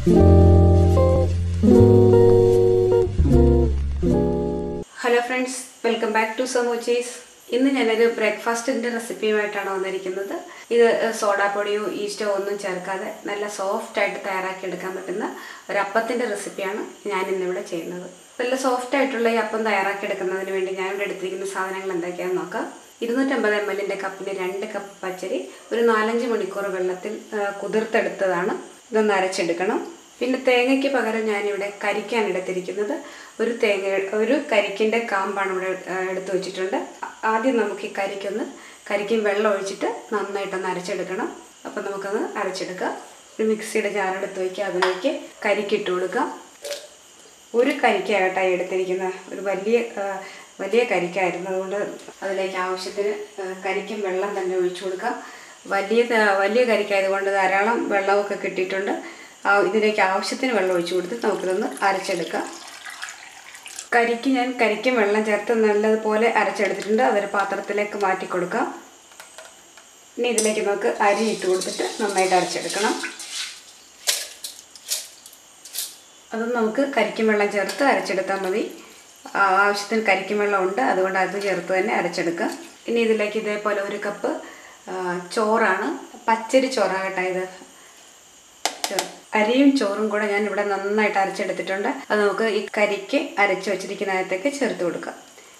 hello friends welcome back to സമോച്ചീസ് ഇന്ന് ഞാനൊരു ബ്രേക്ക്ഫാസ്റ്റിൻ്റെ റെസിപ്പിയുമായിട്ടാണ് വന്നിരിക്കുന്നത് ഇത് സോഡാപ്പൊടിയോ ഈസ്റ്റോ ഒന്നും ചേർക്കാതെ നല്ല സോഫ്റ്റ് ആയിട്ട് തയ്യാറാക്കി എടുക്കാൻ പറ്റുന്ന ഒരു അപ്പത്തിൻ്റെ റെസിപ്പിയാണ് ഞാൻ ഇന്നിവിടെ ചെയ്യുന്നത് നല്ല സോഫ്റ്റ് ആയിട്ടുള്ള ഈ അപ്പം തയ്യാറാക്കി എടുക്കുന്നതിന് വേണ്ടി ഞാൻ ഇവിടെ എടുത്തിരിക്കുന്ന സാധനങ്ങൾ എന്തൊക്കെയാണെന്ന് നോക്കാം ഇരുന്നൂറ്റമ്പത് എം എല്ലിൻ്റെ കപ്പിന് രണ്ട് കപ്പ് പച്ചരി ഒരു നാലഞ്ച് മണിക്കൂർ വെള്ളത്തിൽ ആ, കുതിർത്തെടുത്തതാണ് ഇതൊന്ന് അരച്ചെടുക്കണം പിന്നെ തേങ്ങയ്ക്ക് പകരം ഞാനിവിടെ കരിക്കാണ് എടുത്തിരിക്കുന്നത് ഒരു തേങ്ങ ഒരു കരിക്കിൻ്റെ കാമ്പാണ് ഇവിടെ ആ, എടുത്തു വെച്ചിട്ടുണ്ട് ആദ്യം നമുക്ക് ഈ കരിക്കൊന്ന് കരിക്കും വെള്ളം ഒഴിച്ചിട്ട് നന്നായിട്ടൊന്ന് അരച്ചെടുക്കണം അപ്പം നമുക്കൊന്ന് അരച്ചെടുക്കാം ഒരു മിക്സിയുടെ ജാറെടുത്ത് വയ്ക്കുക അതിലേക്ക് കരിക്കിട്ട് കൊടുക്കാം ഒരു കരിക്കായിട്ടാണ് എടുത്തിരിക്കുന്ന ഒരു വലിയ ആ, വലിയ കരിക്കായിരുന്നു അതുകൊണ്ട് അതിലേക്ക് ആവശ്യത്തിന് ആ, കരിക്കും വെള്ളം തന്നെ ഒഴിച്ചു കൊടുക്കാം വലിയ ത- വലിയ കരിക്കായതുകൊണ്ട് ധാരാളം വെള്ളമൊക്കെ കിട്ടിയിട്ടുണ്ട് ആ, ഇതിലേക്ക് ആവശ്യത്തിന് വെള്ളം ഒഴിച്ചു കൊടുത്ത് നമുക്കിതൊന്ന് അരച്ചെടുക്കാം കരിക്ക് ഞാൻ കരിക്കും വെള്ളം ചേർത്ത് നല്ലതുപോലെ അരച്ചെടുത്തിട്ടുണ്ട് അതൊരു പാത്രത്തിലേക്ക് മാറ്റി കൊടുക്കാം ഇനി ഇതിലേക്ക് നമുക്ക് അരി ഇട്ട് കൊടുത്തിട്ട് നന്നായിട്ട് അരച്ചെടുക്കണം അത് നമുക്ക് കരിക്കും വെള്ളം ചേർത്ത് അരച്ചെടുത്താൽ മതി ആ, ആവശ്യത്തിന് കരിക്കും വെള്ളം ഉണ്ട് അതുകൊണ്ട് അത് ചേർത്ത് തന്നെ അരച്ചെടുക്കുക ഇനി ഇതിലേക്ക് ഇതേപോലെ ഒരു കപ്പ് ആ, ചോറാണ് പച്ചരി ചോറാകട്ടെ ഇത് ചോ- അരിയും ചോറും കൂടെ ഞാൻ ഇവിടെ നന്നായിട്ട് അരച്ചെടുത്തിട്ടുണ്ട് അത് നമുക്ക് ഈ കരിക്ക് അരച്ച് വെച്ചിരിക്കുന്നതിനകത്തേക്ക് ചേർത്ത് കൊടുക്കാം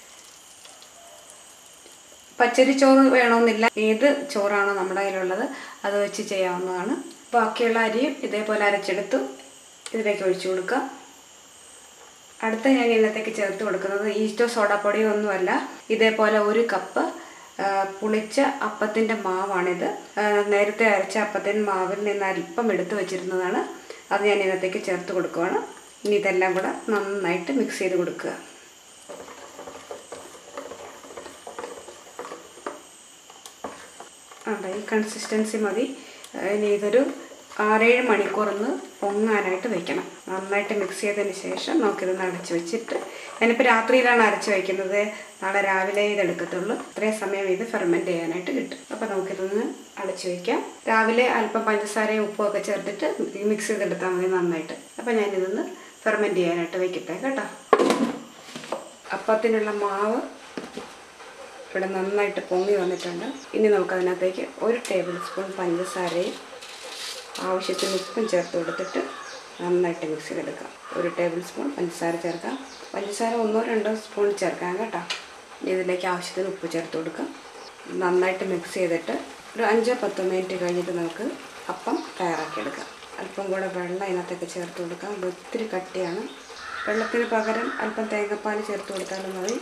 പച്ചരി ചോറ് വേണമെന്നില്ല ഏത് ചോറാണോ നമ്മുടെ കയ്യിലുള്ളത് അത് വെച്ച് ചെയ്യാവുന്നതാണ് ബാക്കിയുള്ള അരിയും ഇതേപോലെ അരച്ചെടുത്തു ഇതിലേക്ക് ഒഴിച്ചു കൊടുക്കുക അടുത്ത ഞാൻ ഇതിനകത്തേക്ക് ചേർത്ത് കൊടുക്കുന്നത് ഈസ്റ്റോ സോഡാപ്പൊടിയോ ഒന്നുമല്ല ഇതേപോലെ ഒരു കപ്പ് ആ, പുളിച്ച അപ്പത്തിൻ്റെ മാവാണിത് ആ, നേരത്തെ അരച്ച അപ്പത്തിൻ്റെ മാവിൽ നിന്ന് അല്പം എടുത്തു വെച്ചിരുന്നതാണ് അത് ഞാൻ ഇതിനകത്തേക്ക് ചേർത്ത് കൊടുക്കുകയാണ് ഇനി ഇതെല്ലാം കൂടെ നന്നായിട്ട് മിക്സ് ചെയ്ത് കൊടുക്കുക അതെ ഈ കൺസിസ്റ്റൻസി മതി ഇനി ഇതൊരു ആറേഴ് മണിക്കൂറൊന്ന് പൊങ്ങാനായിട്ട് വെക്കണം നന്നായിട്ട് മിക്സ് ചെയ്തതിന് ശേഷം നമുക്കിതൊന്ന് അടച്ച് വെച്ചിട്ട് ഞാനിപ്പോൾ രാത്രിയിലാണ് അരച്ച് വയ്ക്കുന്നത് നാളെ രാവിലെ ഇത് എടുക്കത്തുള്ളൂ ഇത്രയും സമയം ഇത് ഫെർമെൻറ്റ് ചെയ്യാനായിട്ട് കിട്ടും അപ്പോൾ നമുക്കിതൊന്ന് അടച്ച് വയ്ക്കാം രാവിലെ അല്പം പഞ്ചസാരയും ഉപ്പും ഒക്കെ ചേർത്തിട്ട് മിക്സ് ചെയ്തെടുത്താൽ മതി നന്നായിട്ട് അപ്പോൾ ഞാനിതൊന്ന് ഫെർമെൻറ്റ് ചെയ്യാനായിട്ട് വയ്ക്കട്ടെ കേട്ടോ അപ്പത്തിനുള്ള മാവ് ഇവിടെ നന്നായിട്ട് പൊങ്ങി വന്നിട്ടുണ്ട് ഇനി നമുക്കതിനകത്തേക്ക് ഒരു ടേബിൾ സ്പൂൺ പഞ്ചസാരയും ആവശ്യത്തിന് ഉപ്പും ചേർത്ത് കൊടുത്തിട്ട് നന്നായിട്ട് മിക്സ് ചെയ്തെടുക്കാം ഒരു ടേബിൾ സ്പൂൺ പഞ്ചസാര ചേർക്കാം പഞ്ചസാര ഒന്നോ രണ്ടോ സ്പൂൺ ചേർക്കാം കേട്ടോ ഇനി ഇതിലേക്ക് ആവശ്യത്തിന് ഉപ്പ് ചേർത്ത് കൊടുക്കാം നന്നായിട്ട് മിക്സ് ചെയ്തിട്ട് ഒരു അഞ്ചോ പത്തോ മിനിറ്റ് കഴിഞ്ഞിട്ട് നമുക്ക് അപ്പം തയ്യാറാക്കിയെടുക്കാം അല്പം കൂടെ വെള്ളം ഇതിനകത്തേക്ക് ചേർത്ത് കൊടുക്കാം ഇത് ഒത്തിരി കട്ടിയാണ് വെള്ളത്തിന് പകരം അല്പം തേങ്ങാപ്പാൽ ചേർത്ത് കൊടുത്താലും മതി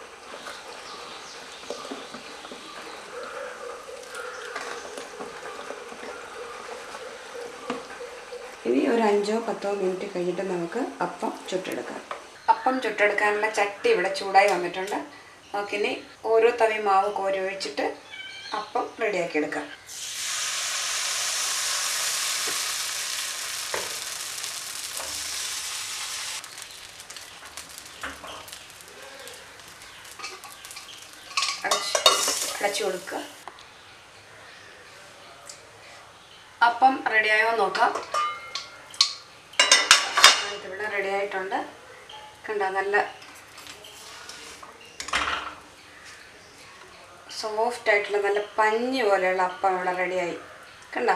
ഇനി ഒരു അഞ്ചോ പത്തോ മിനിറ്റ് കഴിഞ്ഞിട്ട് നമുക്ക് അപ്പം ചുട്ടെടുക്കാം അപ്പം ചുട്ടെടുക്കാനുള്ള ചട്ടി ഇവിടെ ചൂടായി വന്നിട്ടുണ്ട് നമുക്കിനി ഓരോ തവി മാവ് കോരി ഒഴിച്ചിട്ട് അപ്പം റെഡിയാക്കി എടുക്കാം അടച്ച് അടച്ചു കൊടുക്കുക അപ്പം റെഡിയായോ നോക്കാം ഇവിടെ റെഡി ആയിട്ടുണ്ട് കണ്ട നല്ല സോഫ്റ്റ് ആയിട്ടുള്ള നല്ല പഞ്ഞ് പോലെയുള്ള അപ്പം ഇവിടെ റെഡിയായി കണ്ട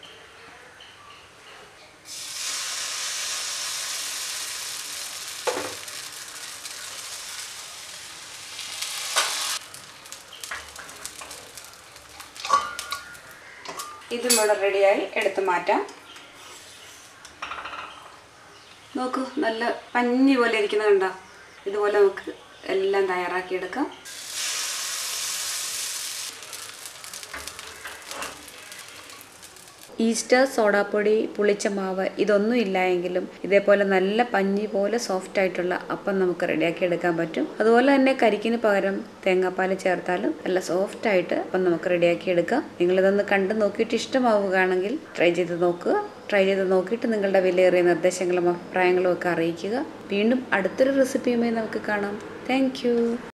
ഇതും ഇവിടെ റെഡിയായി എടുത്ത് മാറ്റാം നോക്കൂ നല്ല പഞ്ഞി പോലെ ഇരിക്കുന്നത് കണ്ടോ ഇതുപോലെ നമുക്ക് എല്ലാം തയ്യാറാക്കിയെടുക്കാം ഈസ്റ്റർ സോഡാപ്പൊടി പുളിച്ച മാവ് ഇതൊന്നും ഇല്ല എങ്കിലും ഇതേപോലെ നല്ല പഞ്ഞി പോലെ സോഫ്റ്റ് ആയിട്ടുള്ള അപ്പം നമുക്ക് റെഡിയാക്കി എടുക്കാൻ പറ്റും അതുപോലെ തന്നെ കരിക്കിന് പകരം തേങ്ങാപ്പാൽ ചേർത്താലും നല്ല സോഫ്റ്റ് ആയിട്ട് അപ്പം നമുക്ക് റെഡിയാക്കി എടുക്കാം നിങ്ങളിതൊന്ന് കണ്ട് നോക്കിയിട്ട് ഇഷ്ടമാവുകയാണെങ്കിൽ ട്രൈ ചെയ്ത് നോക്കുക ട്രൈ ചെയ്ത് നോക്കിയിട്ട് നിങ്ങളുടെ വിലയേറിയ നിർദ്ദേശങ്ങളും അഭിപ്രായങ്ങളും ഒക്കെ അറിയിക്കുക വീണ്ടും അടുത്തൊരു റെസിപ്പിയുമായി നമുക്ക് കാണാം താങ്ക്